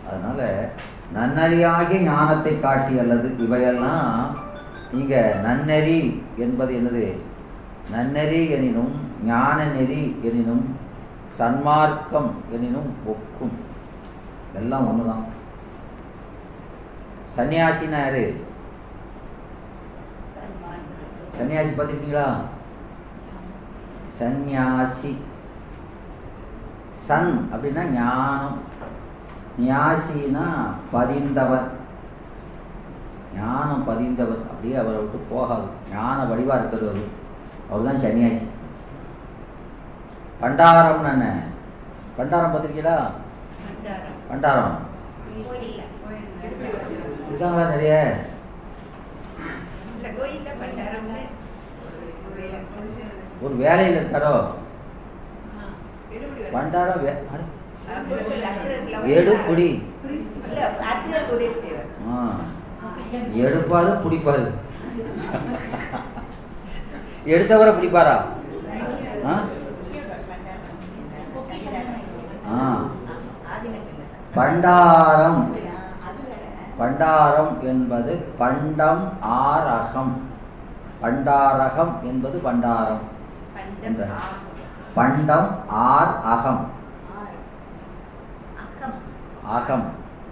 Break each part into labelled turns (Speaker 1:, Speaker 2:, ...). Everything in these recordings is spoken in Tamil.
Speaker 1: அதனால நன்னறியாகிய ஞானத்தை காட்டி அல்லது இவையெல்லாம் இங்க நன்னெறி என்பது என்னது நன்னெறி எனினும் ஞான நெறி எனினும் சன்மார்க்கம் எனினும் ஒக்கும் எல்லாம் ஒண்ணுதான் சன்னியாசினா யாரு சன்னியாசி பார்த்துருக்கீங்களா சந்நியாசி சன் அப்படின்னா ஞானம் நியாசினா பதிந்தவர் ஞானம் பதிந்தவர் அப்படியே அவரை விட்டு போகாது ஞான வடிவா இருக்கிறவர் அவர் தான் சன்னியாசி பண்டாரம்னு என்ன பண்டாரம் பார்த்துருக்கீங்களா பண்டாரம் இருக்காங்களா நிறைய ஒரு வேலையில் இருக்காரோ பண்டாரம் வே அட, எடுப்புடி ஆ எடுப்பாரு பிடிப்பாரு எடுத்தவரை பிடிப்பாரா ஆ ஆ பண்டாரம் பண்டாரம் என்பது பண்டம் ஆரகம் பண்டாரகம் என்பது பண்டாரம் என்ற பண்டம் ஆர் அகம் அகம்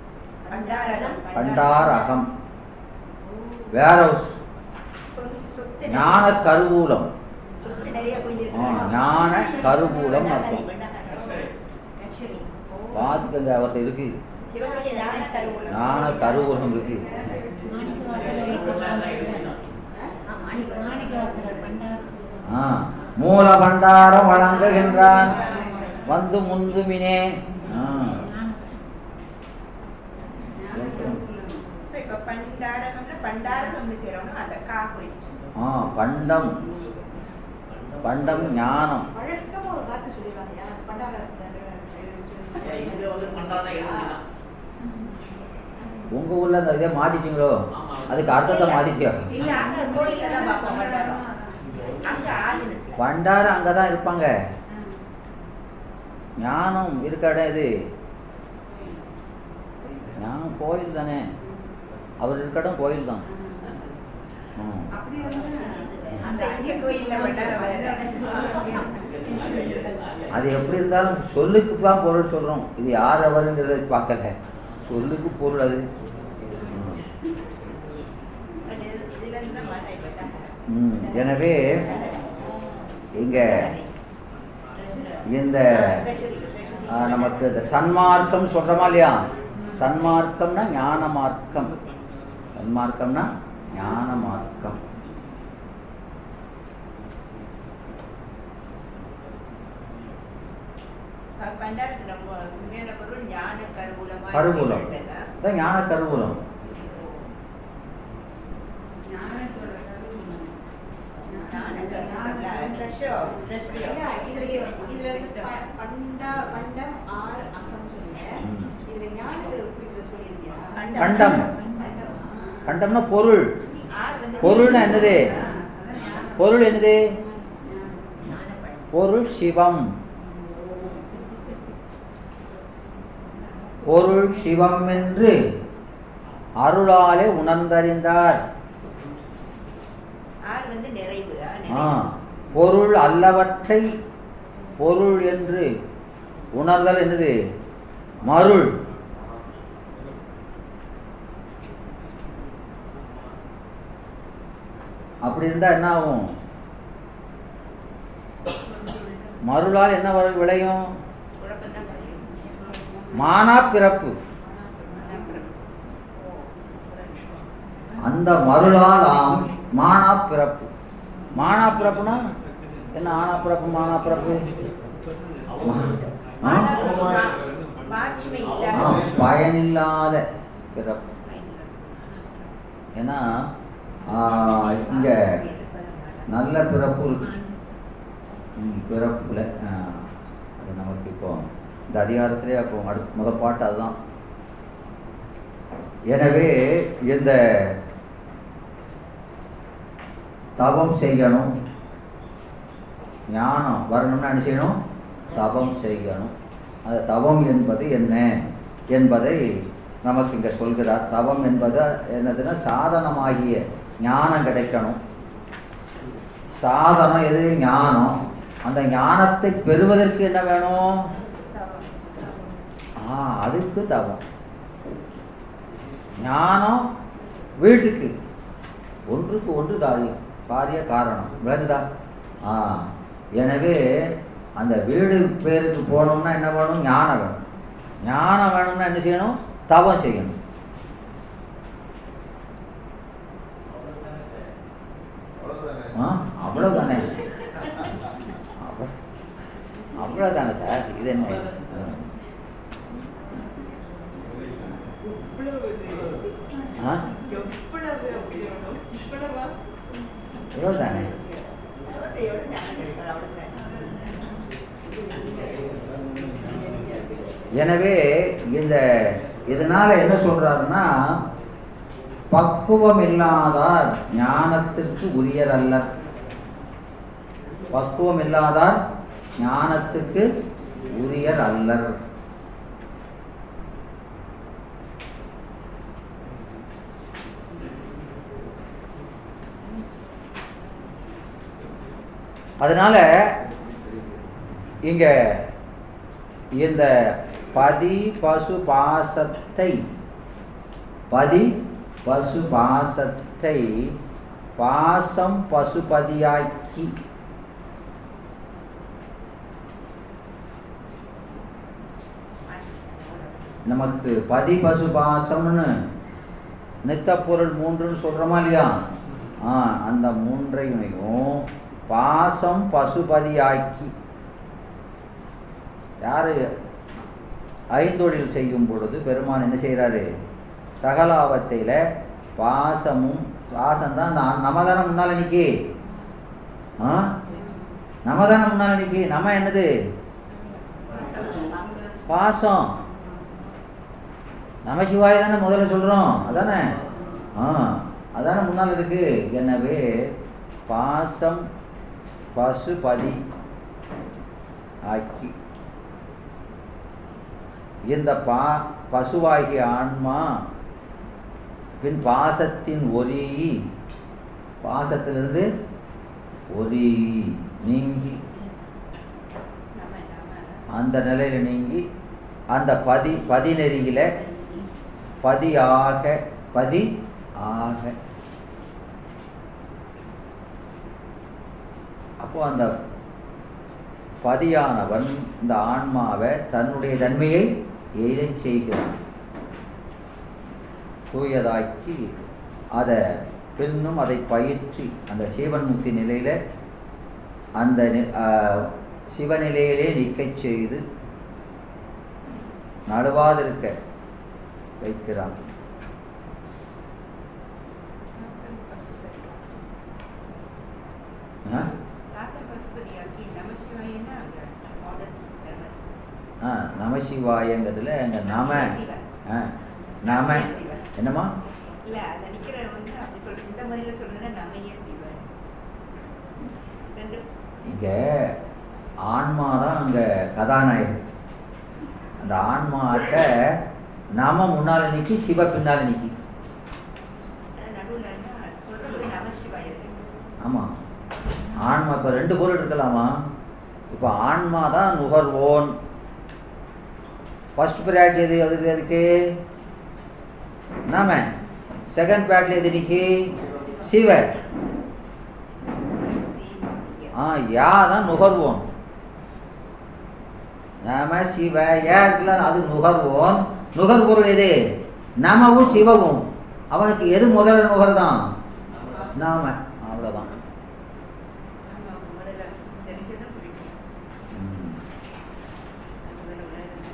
Speaker 1: பண்டார் அகம் வேர்ஹவுஸ் ஞான கருவூலம் ஆ, ஞான கருவூலம் அர்த்தம் பாத்துக்கங்க அவர்கிட்ட இருக்கு ஞான கருவூலம் இருக்கு ஆ, மூல பண்டாரம் வழங்குகின்றான் வந்து முந்துமினே ஆ, ஆ, பண்டம் பண்டம் ஞானம் உங்க ஊர்ல அந்த இதே மாத்திட்டீங்களோ அதுக்கு அர்த்தத்தை மாத்திட்டியோ பண்டாரம் அங்கதான் இருப்பாங்க ஞானம் இருக்க இடம் இது ஞானம் கோயில் தானே அவர் இருக்க இடம் கோயில் தான் ம். அது எப்படி இருந்தாலும் சொல்லுக்கு தான் பொருள் சொல்றோம் இது யார் அவருங்கிறத பார்க்கல சொல்லுக்கு பொருள் அது ம். ம். எனவே இங்க இந்த ஆ, நமக்கு இந்த சன்மார்க்கம் சொல்றோமா இல்லையா சன்மார்க்கம்னா ஞான மார்க்கம் சன்மார்க்கம்னா ஞான மார்க்கம் கருவூலம் அதான் ஞான கருவூலம் ம். கண்டம் கண்டம்னா பொருள் பொருள்னா என்னது பொருள் என்னது பொருள் சிவம் பொருள் சிவம் என்று அருளாலே உணர்ந்தறிந்தார் ஆ, பொருள் அல்லவற்றை பொருள் என்று உணர்தல் என்னது மருள் அப்படி இருந்தா என்ன ஆகும் மருளால் என்ன வரு- விளையும் மானா பிறப்பு அந்த மருளால் ஆம் மானா பிறப்பு மானா பிறப்புனா என்ன ஆனா பிறப்பு மானா பிறப்பு ஆ? ஆ, பயனில்லாத பிறப்பு ஏன்னா ஆ, இங்க நல்ல பிறப்பு இருக்கு ம், பிறப்புல ஆ, அது நமக்கு இப்போ இந்த அதிகாரத்திலே அப்போ அடுத்த முத பாட்டு அதுதான் எனவே இந்த தவம் செய்யணும் ஞானம் வரணும்னா என்ன செய்யணும் தவம் செய்யணும் அந்த தவம் என்பது என்ன என்பதை நமக்கு இங்கே சொல்கிறார் தவம் என்பது என்னதுன்னா சாதனமாகிய ஞானம் கிடைக்கணும் சாதனம் எது ஞானம் அந்த ஞானத்தை பெறுவதற்கு என்ன வேணும் ஆ அதுக்கு தவம் ஞானம் வீட்டுக்கு ஒன்றுக்கு ஒன்று காரியம் காரிய காரணம் விளங்குதா ஆ எனவே அந்த வீடு பேருக்கு போகணும்னா என்ன வேணும் ஞானம் வேணும் ஞானம் வேணும்னா என்ன செய்யணும் தவம் செய்யணும் ஆ அவ்வளவுதானே அவ்வளவு- அவ்வளவுதானே சார் இது என்ன ஆ. ஆ இவ்வளவுதானே எனவே இந்த இதனால என்ன சொல்றாருன்னா பக்குவம் இல்லாதார் ஞானத்திற்கு உரியர் அல்ல பக்குவம் இல்லாதார் ஞானத்துக்கு உரியர் அல்லர் அதனால இங்க இந்த பதி பசு பாசத்தை பதி பசு பாசத்தை பாசம் பசுபதியாக்கி நமக்கு பதி பசு பாசம்னு நித்த பொருள் மூன்றுன்னு சொல்றோமா இல்லையா ஆ அந்த மூன்றையும் பாசம் பசுபதியாக்கி யாரு ஐந்தொழில் செய்யும் பொழுது பெருமான் என்ன செய்கிறாரு சகலாவத்தையில் பாசமும் பாசம் தான் அந்த நம்ம தானே முன்னால் நிற்கி ஆ நம்ம தானே முன்னால் நிற்கி நம்ம என்னது பாசம் நமசிவாய தானே முதல்ல சொல்கிறோம் அதானே ஆ அதானே முன்னால் இருக்கு எனவே பாசம் பசுபதி ஆக்கி இந்த பா பசுவாகிய ஆன்மா பின் பாசத்தின் ஒரி பாசத்திலிருந்து ஒரி நீங்கி அந்த நிலையில நீங்கி அந்த பதி பதிநெறியில பதியாக பதி ஆக அப்போ அந்த பதியானவன் இந்த ஆன்மாவை தன்னுடைய தன்மையை எய்தச் செய்கிறான் தூயதாக்கி அதை பின்னும் அதை பயிற்றி அந்த சிவன் முக்தி நிலையில அந்த நி- ஆஹ் சிவநிலையிலே நிற்கச் செய்து நடுவாதிருக்க வைக்கிறான் ஆ? ஆ நமசிவாயங்கிறதுல அங்க நாம ஆ, நாம என்னம்மா
Speaker 2: இல்ல அது நிக்கிற வந்து அப்படி சொல்ற இந்த முறையில சொல்றதுன்னா நம்மையே சிவன் ரெண்டு
Speaker 1: இங்க ஆன்மா தான் அங்க கதாநாயகன் அந்த ஆன்மாட்ட நாம முன்னால நிக்கி சிவ பின்னால நிக்கி
Speaker 2: ஆனா நடுவுல என்ன சொல்றது நமசிவாய இருக்கு
Speaker 1: ஆமா ஆன்மா இப்ப ரெண்டு பொருள் இருக்கலாமா இப்ப ஆன்மா தான் நுகர்வோன் ஃபர்ஸ்ட் ப்ரையாரிட்டி எது அதுக்கு எதுக்கு நாம செகண்ட் ப்ரையாரிட்டி எது நிக்கி சிவ ஆ யா தான் நுகர்வோன் நம சிவ ஏ இருக்குல்ல அது நுகர்வோன் நுகர்பொருள் எது நமவும் சிவவும் அவனுக்கு எது முதல்ல நுகர்தான் நாம அவ்வளவுதான்
Speaker 2: ஆமா முதல்ல தெரிஞ்சதும் பிடிக்கும்
Speaker 1: ம்.
Speaker 2: அது உள்ள இருந்து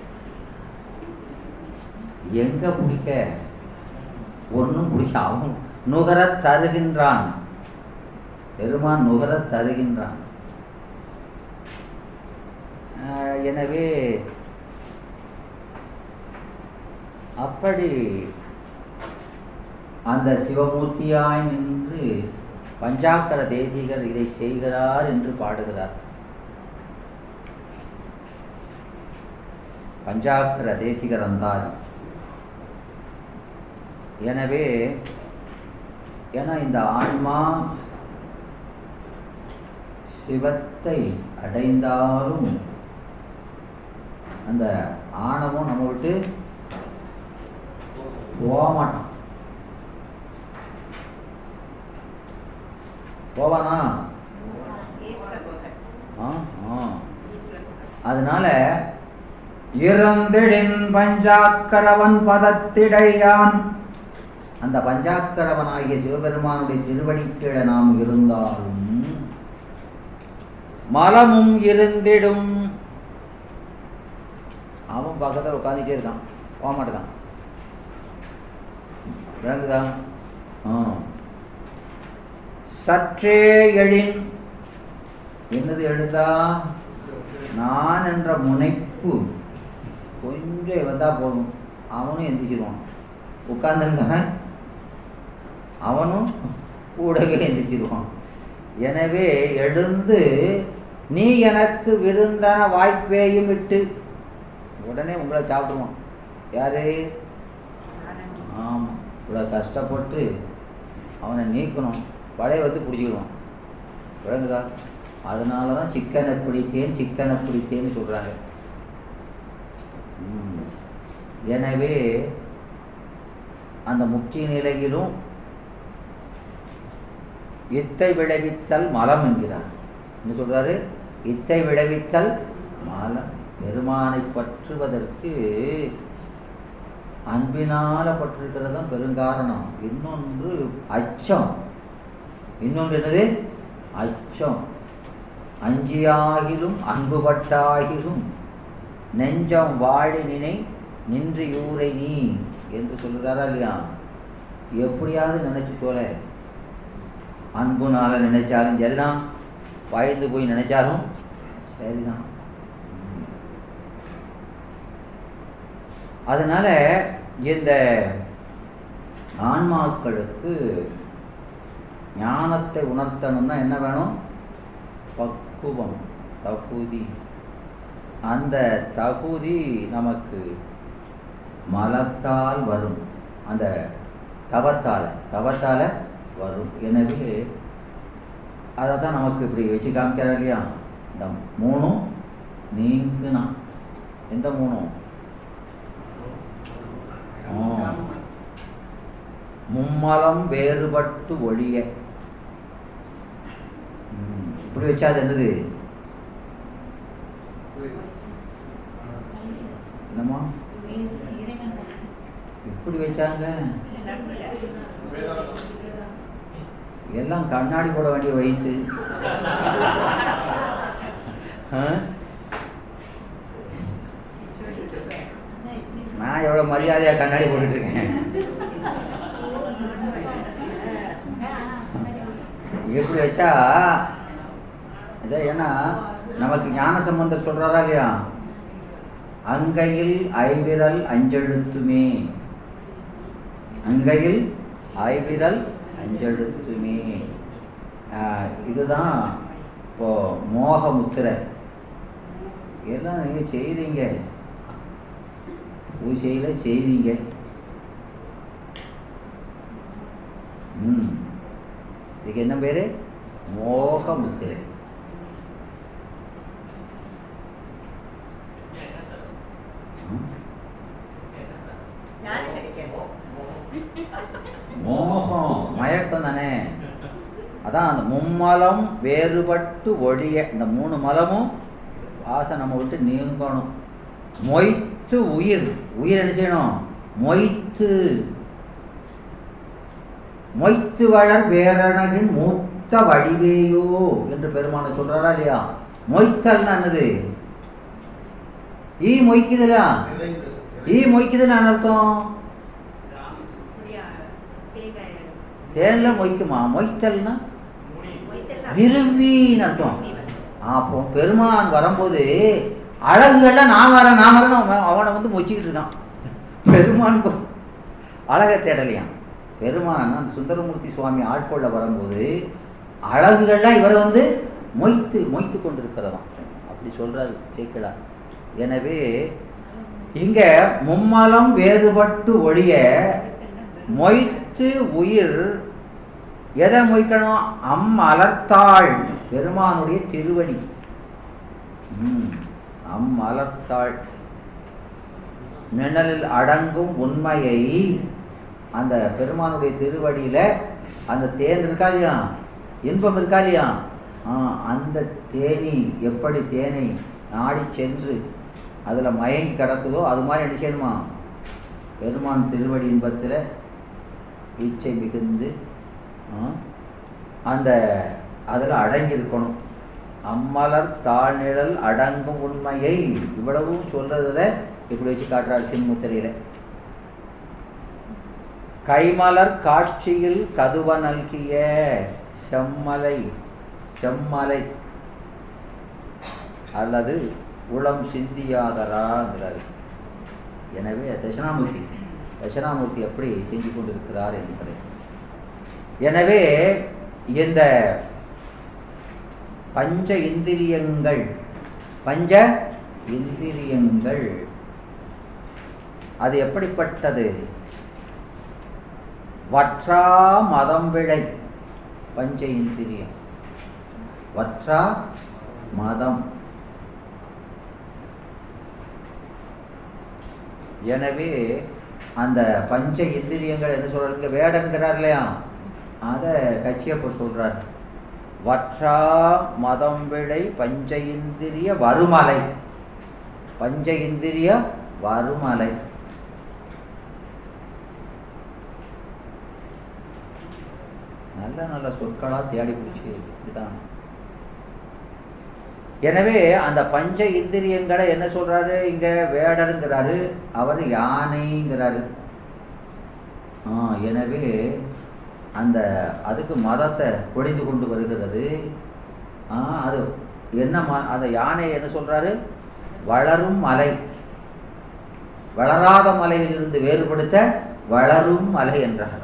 Speaker 1: எங்க பிடிக்க ஒன்றும் பிடிக்க அவன் நுகரத் தருகின்றான் பெருமான் நுகரத் தருகின்றான் ஆஹ் எனவே அப்படி அந்த சிவமூர்த்தியாய் நின்று பஞ்சாக்கர தேசிகர் இதை செய்கிறார் என்று பாடுகிறார் பஞ்சாக்கர தேசிகர் அந்தாதி எனவே ஏன்னா இந்த ஆன்மா சிவத்தை அடைந்தாலும் அந்த ஆணவம் நம்ம விட்டு போக மாட்டான் போவானா
Speaker 2: ஈஸ்வர போகர்
Speaker 1: ஆ ஆ
Speaker 2: ஈஸ்வர போகர்
Speaker 1: அதனால இறந்திடின் பஞ்சாக்கரவன் பதத்திடையான் அந்த பஞ்சாக்கரவனாகிய சிவபெருமானுடைய திருவடிக்கீழ நாம் இருந்தாலும் மலமும் இருந்திடும் அவன் பக்கத்தில் உட்காந்துட்டே இருக்கான் போக மாட்டேதான் விளங்குதா ஆ சற்றே எழின் என்னது எழுதா நான் என்ற முனைப்பு கொஞ்சம் வந்தா போதும் அவனும் எந்திரிச்சிருவான் உட்கார்ந்துருந்தவன் அவனும் கூடவே எந்திரிச்சிருவான் எனவே எழுந்து நீ எனக்கு விருந்தன வாய்ப்பேயும் விட்டு உடனே உங்களை சாப்பிடுவான் யாரு
Speaker 2: ஆனந்தி
Speaker 1: ஆமாம் இவ்வளோ கஷ்டப்பட்டு அவனை நீக்கணும் வலையை வந்து பிடிச்சிக்கிடுவான் விளங்குதா அதனால தான் சிக்கனை பிடித்தேன் சிக்கனை பிடித்தேன்னு சொல்கிறாங்க ம். எனவே அந்த முக்தி நிலையிலும் இத்தை விளைவித்தல் மலம் என்கிறார் என்ன சொல்றாரு இத்தை விளைவித்தல் மலம் பெருமானை பற்றுவதற்கு அன்பினால பற்றிருக்கிறது தான் பெருங்காரணம் இன்னொன்று அச்சம் இன்னொன்று என்னது அச்சம் அஞ்சியாகிலும் அன்புபட்டாகிலும் நெஞ்சம் வாழி நினை நின்று யூரை நீ என்று சொல்லுறாரா இல்லையா எப்படியாவது நினைச்சு போல அன்புனால நினைச்சாலும் சரிதான் பயந்து போய் நினைச்சாலும் சரிதான் ம். அதனால இந்த ஆன்மாக்களுக்கு ஞானத்தை உணர்த்தணும்னா என்ன வேணும் பக்குவம் தகுதி அந்த தகுதி நமக்கு மலத்தால் வரும் அந்த தவத்தால் தவத்தால் வரும் எனவே அதை தான் நமக்கு இப்படி வச்சு காமிக்கிறார் இல்லையா இந்த மூணும் நீங்குனா எந்த மூணும் ஆ. மும்மலம் வேறுபட்டு ஒழிய ம், இப்படி வச்சா அது என்னது என்னம்மா இப்படி வச்சாங்க
Speaker 2: நடுவில்
Speaker 1: எல்லாம் கண்ணாடி போட வேண்டிய வயசு ஆ? நான் எவ்வளோ மரியாதையாக கண்ணாடி போட்டுட்டு இருக்கேன் எப்படி வச்சா இதை ஏன்னா நமக்கு ஞான சம்பந்தர் சொல்றாரா இல்லையா அங்கையில் ஐவிரல் அஞ்செழுத்துமே அங்கையில் ஐவிரல் அஞ்செழுத்துமே ஆஹ் இதுதான் இப்போ மோக முத்திரை எல்லாம் நீங்க செய்றீங்க பூஜையில செய்றீங்க ம் இதுக்கு என்ன பேரு மோக முத்திரை ம்.
Speaker 2: ஞானம் கிடைக்காது
Speaker 1: மோகம் மயக்கம் தானே அதான் அந்த மும்மலம் வேறுபட்டு ஒழிய இந்த மூணு மலமும் ஆசை நம்ம விட்டு நீங்கணும் மொய்த்து உயிர் உயிர் என்ன செய்யணும் மொய்த்து மொய்த்து வளர் பேரணகின் மூத்த வடிவேயோ என்று பெருமானை சொல்றாரா இல்லையா மொய்த்தல்னா என்னது ஈ மொய்க்குதுலா ஈ மொய்க்குதுன்னு என்ன அர்த்தம்
Speaker 2: அப்படியா தேங்காய்
Speaker 1: தேன்ல மொய்க்குமா மொய்த்தல்னா
Speaker 2: மொய்த்தல்
Speaker 1: விரும்பின்னு அர்த்தம்
Speaker 2: விரும்பி வந்து.
Speaker 1: அப்போ பெருமான் வரும்போது அழகுகள்லாம் நான் வரேன் நான் வரேன் அவன் அவனை வந்து மொச்சிக்கிட்டு இருக்கான் பெருமான் போ- அழகை தேடலையாம் பெருமான் அந்த சுந்தரமூர்த்தி சுவாமி ஆட்கொள்ள வரும்போது அழகுகள்லாம் இவரை வந்து மொய்த்து மொய்த்து கொண்டிருக்கிறதாம் அப்படி சொல்றாரு சேக்கிழார் எனவே இங்க மும்மலம் வேறுபட்டு ஒழிய மொய்த்து உயிர் எதை மொய்க்கணும் அம் அலர்த்தாள் பெருமானுடைய திருவடி ம், அம் அலர்த்தாள் நிழலில் அடங்கும் உண்மையை அந்த பெருமானுடைய திருவடியில அந்த தேன் இருக்கா இல்லையா இன்பம் இருக்கா இல்லையா ஆ, அந்த தேனி எப்படி தேனை நாடி சென்று அதில் மயங்கி கிடக்குதோ அது மாதிரி என்ன செய்யணுமா பெருமான் திருவடி இன்பத்தில் இச்சை மிகுந்து ஆ, அந்த அதில் அடங்கியிருக்கணும் அம்மலர் தாழ்நிழல் அடங்கும் உண்மையை இவ்வளவும் சொல்றதுல இப்படி வச்சு காட்டுறார் சின்முத்திரையில கைமலர் காட்சியில் கதுவ நல்கிய செம்மலை செம்மலை அல்லது உளம் சிந்தியாதராங்கிறார் எனவே தட்சிணாமூர்த்தி தட்சிணாமூர்த்தி எப்படி செஞ்சு கொண்டிருக்கிறார் என்பதை எனவே இந்த பஞ்ச இந்திரியங்கள் பஞ்ச இந்திரியங்கள் அது எப்படிப்பட்டது வற்றா மதம் விளை பஞ்ச இந்திரியம் வற்றா மதம் எனவே அந்த பஞ்ச இந்திரியங்கள் என்ன சொல்றாங்க வேடங்கிறார் இல்லையா அதை கச்சியப்ப சொல்றார் வற்றா மதம் விளை பஞ்ச இந்திரிய வருமலை பஞ்ச இந்திரிய வருமலை நல்ல நல்ல சொற்களா தேடி பிடிச்சி இதுதான் எனவே அந்த பஞ்ச இந்திரியங்களை என்ன சொல்றாரு இங்க வேடருங்கிறாரு அவர் யானைங்கிறாரு ஆ, எனவே அந்த அதுக்கு மதத்தை பொழிந்து கொண்டு வருகிறது ஆ, அது என்ன ம- அந்த யானை என்ன சொல்றாரு வளரும் மலை வளராத மலையிலிருந்து வேறுபடுத்த வளரும் மலை என்றார்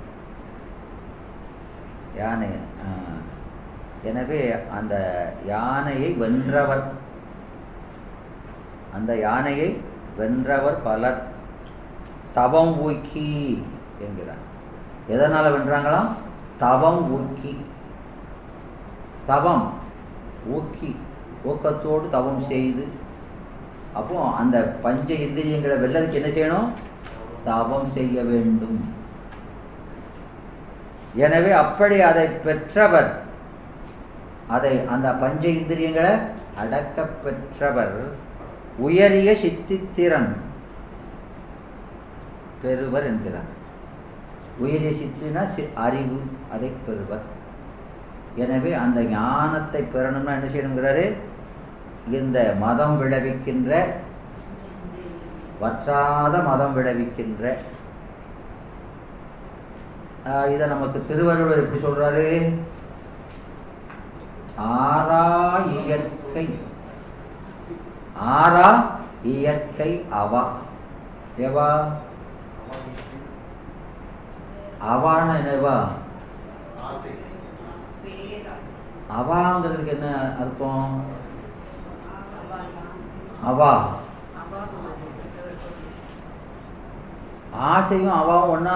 Speaker 1: யானை ஆ. எனவே அந்த யானையை வென்றவர் அந்த யானையை வென்றவர் பலர் தவம் ஊக்கி என்கிறார் எதனால வென்றாங்களாம் தவம் ஊக்கி தவம் ஊக்கி ஊக்கத்தோடு தவம் செய்து அப்போ அந்த பஞ்ச இந்திரியங்களை வெல்லதுக்கு என்ன செய்யணும் தவம் செய்ய வேண்டும் எனவே அப்படி அதை பெற்றவர் அதை அந்த பஞ்ச இந்திரியங்களை அடக்க பெற்றவர் உயரிய சித்தித்திறன் பெறுவர் என்கிறார் உயரிய சித்தினா சி- அறிவு அதை பெறுவர் எனவே அந்த ஞானத்தை பெறணும்னா என்ன செய்யணுங்கிறாரு இந்த மதம் விளைவிக்கின்ற வற்றாத மதம் விளைவிக்கின்ற ஆஹ் இதை நமக்கு திருவள்ளுவர் எப்படி சொல்றாரு ஆரா இயற்கை ஆரா இயற்கை அவா எவா அவான என்னவா
Speaker 3: ஆசை
Speaker 1: அவாங்கிறதுக்கு என்ன அர்த்தம் அவா ஆசையும் அவாவும் ஒண்ணா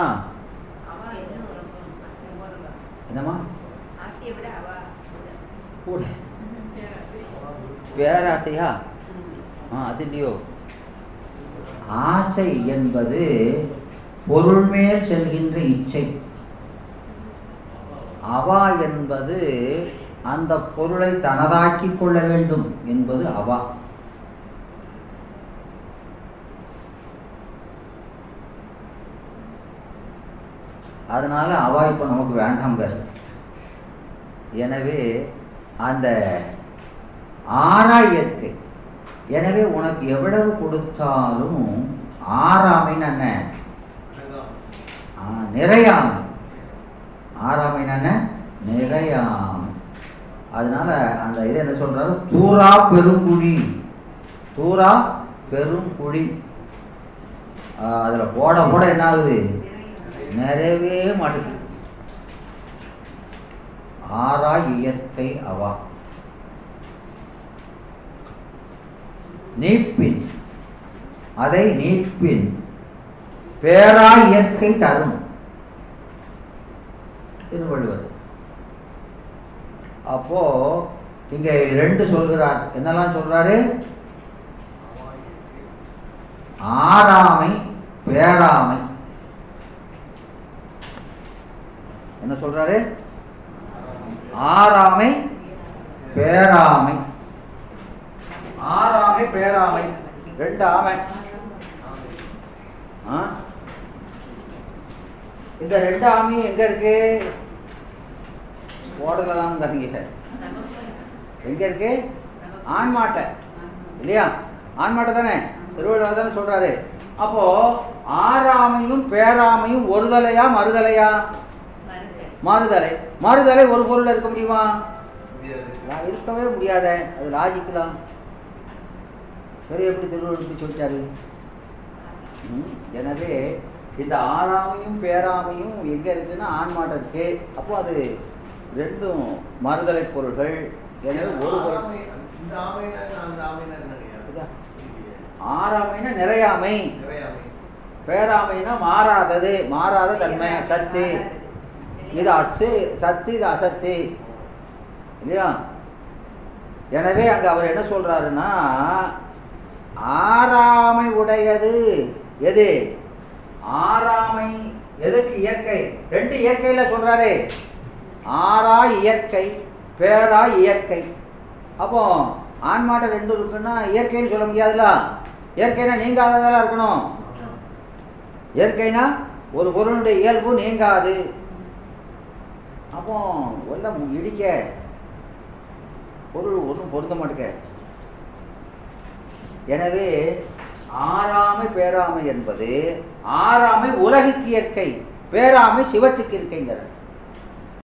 Speaker 1: என்னம்மா
Speaker 2: ஆசையை விட அவா
Speaker 1: கூட பேராசையா ஆ அது இல்லையோ ஆசை என்பது பொருள் மேல் செல்கின்ற இச்சை அவா என்பது அந்த பொருளை தனதாக்கிக் கொள்ள வேண்டும் என்பது அவா அதனால அவா இப்போ நமக்கு வேண்டாம் பேர் எனவே அந்த ஆறா இயற்கை எனவே உனக்கு எவ்வளவு கொடுத்தாலும் ஆறாமைன்னு என்ன
Speaker 3: அதுதான்.
Speaker 1: ஆ, நிறையாமை ஆறாமைன்னு என்ன நிறையாமை அதனால அந்த இது என்ன சொல்றாரு தூரா பெருங்குழி தூரா பெருங்குழி ஆ, அதுல போட போட என்ன ஆகுது நிறையவே மாட்டுது ஆறா இயற்கை அவா நீப்பின் அதை நீப்பின் பேரா இயற்கை தரும் திருவள்ளுவர் அப்போ இங்க ரெண்டு சொல்கிறார் என்னெல்லாம் சொல்றாரு ஆறாமை பேராமை என்ன சொல்றாரு ஆறாமை பேராமை ஆறாமை பேராமை ரெண்டு ஆமை ஆ? இந்த ரெண்டு ஆமையும் எங்க இருக்கு ஓடல தான் எங்க இருக்கு ஆண்மாட்டை இல்லையா ஆண்மாட்டை தானே திருவள்ளுவர் தானே சொல்றாரு அப்போ ஆறாமையும் பேராமையும் ஒருதலையா மறுதலையா மாறுதலை மாறுதலை ஒரு பொருள் இருக்க முடியுமா
Speaker 3: முடியாது
Speaker 1: லா- இருக்கவே முடியாத அது லாஜிக்கலாம் சரி எப்படி திருவள்ளுவர் இப்படி சொல்லிட்டாரு ம், எனவே இந்த ஆறாமையும் பேராமையும் எங்க இருக்குன்னா ஆண்மாட்டம் இருக்கு அப்போ அது ரெண்டும் மறுதலை பொருள்கள் எனவே ஒரு பொருள்
Speaker 3: ஆமை, இந்த ஆமைனா என்ன, அந்த ஆமைனா என்னங்கய்யா?
Speaker 1: இதா.
Speaker 3: புரியலையே.
Speaker 1: ஆறாமைன்னா நிறையாமை
Speaker 3: நிறைய ஆமை.
Speaker 1: பேராமைனா மாறாதது மாறாத தன்மை சத்து இது அச்சு சத்து இது அசத்து இல்லையா எனவே அங்க அவர் என்ன சொல்றாருன்னா ஆறாமை உடையது எது ஆறாமை எதுக்கு இயற்கை ரெண்டு இயற்கையில சொல்றாரு ஆறா இயற்கை பேரா இயற்கை அப்போ ஆண்மாட்டம் ரெண்டு இருக்குன்னா இயற்கைன்னு சொல்ல முடியாதுல்ல இயற்கைனா நீங்காததெல்லாம் இருக்கணும் இயற்கைனா ஒரு பொருளுடைய இயல்பு நீங்காது அப்போ எல்லாம் இடிக்க பொருள் ஒன்றும் பொருந்த மாட்டேங்க எனவே ஆறாமை பேராமை என்பது ஆறாமை உலகுக்கு இயற்கை பேராமை சிவத்துக்கு இருக்கைங்கிறார்